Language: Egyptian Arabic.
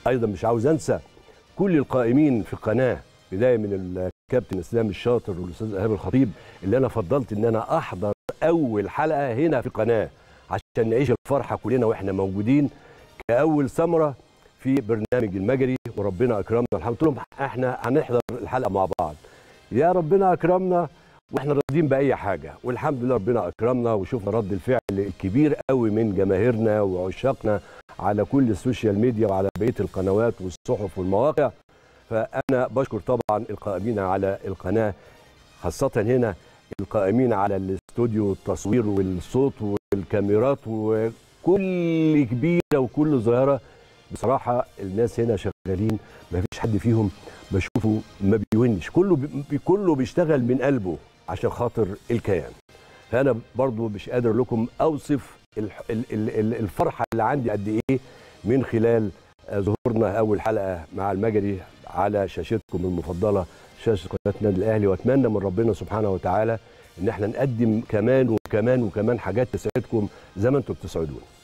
ايضا مش عاوز انسى كل القائمين في القناه بدايه من الكابتن اسلام الشاطر والاستاذ ايهاب الخطيب اللي انا فضلت ان انا احضر اول حلقه هنا في القناه عشان نعيش الفرحه كلنا واحنا موجودين كاول ثمره في برنامج المجري وربنا اكرمنا الحمد لله احنا هنحضر الحلقه مع بعض يا ربنا اكرمنا واحنا راضيين باي حاجه والحمد لله ربنا اكرمنا وشفنا رد الفعل الكبير قوي من جماهيرنا وعشاقنا على كل السوشيال ميديا وعلى بقيه القنوات والصحف والمواقع فانا بشكر طبعا القائمين على القناه خاصه هنا القائمين على الاستوديو التصوير والصوت والكاميرات وكل كبيره وكل صغيره بصراحه الناس هنا شغالين ما فيش حد فيهم بشوفه ما بيونش كله بي كله بيشتغل من قلبه عشان خاطر الكيان فانا برضو مش قادر لكم اوصف الفرحه اللي عندي قد ايه من خلال ظهورنا اول حلقه مع المجري على شاشتكم المفضله شاشه قناه النادي الاهلي واتمنى من ربنا سبحانه وتعالى ان احنا نقدم كمان وكمان وكمان حاجات تسعدكم زي ما انتم بتسعدونا